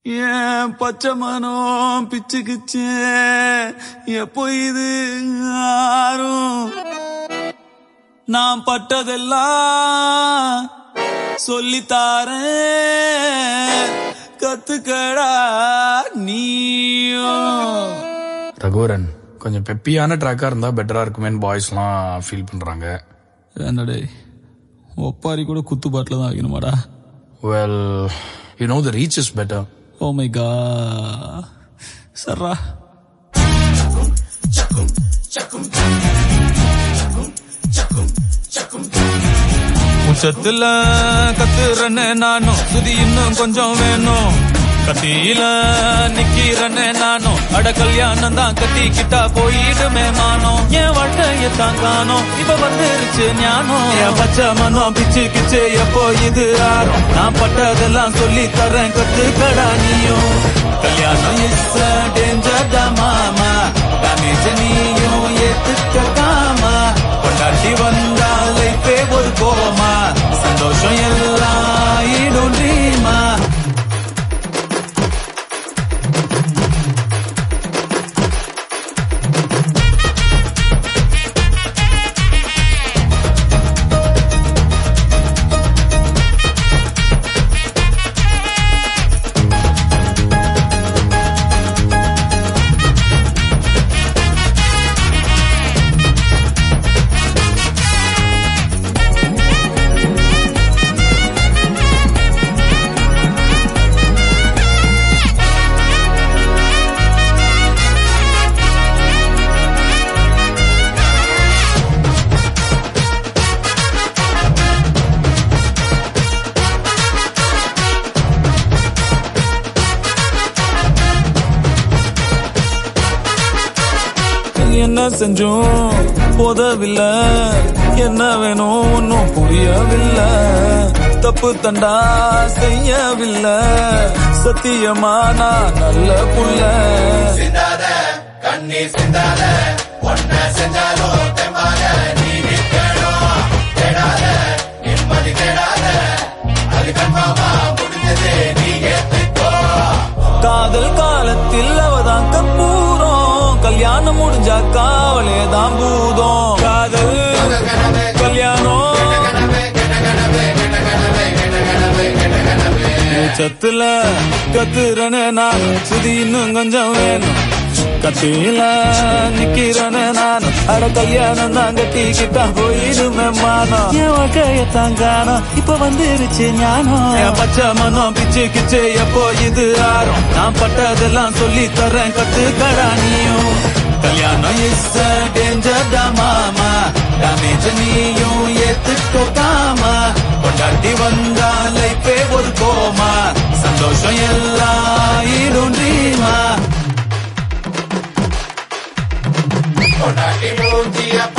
ஏன் பச்சை மனம் பிச்சுக்குச்சே எப்போ இது ஆறும் நான் பட்டதெல்லாம் சொல்லித்தாரேன் கத்துக்கடா நீயும் ரகுவரன் கொஞ்சம் பெப்பியான ட்ராக்கா இருந்தா பெட்டரா இருக்குமேன்னு பாய்ஸ்லாம் ஃபீல் பண்றாங்க என்னடே ஒப்பாரி கூட குத்து பாட்டில் தான் வைக்கணுமாடா well you know the reach is better oh my கா சர்ரா உச்சத்துல கத்துறனே நானும் சுதி இன்னும் கொஞ்சம் வேணும் கத்தியில நிக்கிறனே நானும் அட கல்யாணம் தான் கட்டிக்கிட்டா போயிடுமே மானம் என் வாழ்க்கைய தான் காணோம் இப்ப வந்துருச்சு ஞானம் என் பச்சை மனம் பிச்சு கிச்சு எப்போ இது ஆறும் நான் பட்டதெல்லாம் சொல்லி தரேன் கத்துக்கடா நீயும் கல்யாணம் இஸ் டேஞ்சர் தான் மாமா டேமேஜ் நீயும் ஏத்துக்காமா கொண்டாட்டி வந்தா லைஃபே ஒரு கோமா சந்தோஷம் எல்லாம் ஈடும் ட்ரீமா என்ன செஞ்சோம் போதவில்லை என்ன வேணும் ஒன்னும் புரியவில்லை தப்பு தண்டா செய்யவில்லை சத்தியமா நான் நல்ல புள்ள சிந்தாத கண்ணீர் சிந்தாத ஒன்ன செஞ்சாலும் தெம்பாக நீ நிற்கணும் கெடாத நிம்மதி கெடாத அது கன்ஃபார்மா முடிஞ்சது நீ ஏத்துக்கோ காதல் காலத்தில் அவதான் கற்பூரம் கல்யாணம் முடிஞ்சா காவலே தான் பூதம் காதல் கல்யாணம் சத்துல கத்துறனே நான் சுதி இன்னும் கொஞ்சம் வேணும் கத்தியில நிக்கிறனே நான் அட கல்யாணம் தான் கட்டிக்கிட்டா போயிடுமே மானம் என் வாழ்க்கையத்தான் காணோம் இப்ப வந்துருச்சு ஞானம் என் பச்சை மனம் பிச்சு கிச்சு எப்போ இது ஆறும் நான் பட்டதெல்லாம் சொல்லி தரேன் கத்துக்கடா நீயும் கல்யாணம் இஸ் டேஞ்சர் டா மாமா டேமேஜ் நீயும் ஏத்துக்கோக்காமா கொண்டாட்டி வந்தா லைஃபே ஒரு கோமா சந்தோஷம் எல்லாம் ஈடும் ட்ரீமா கொண்டாட்டி மூஞ்சிய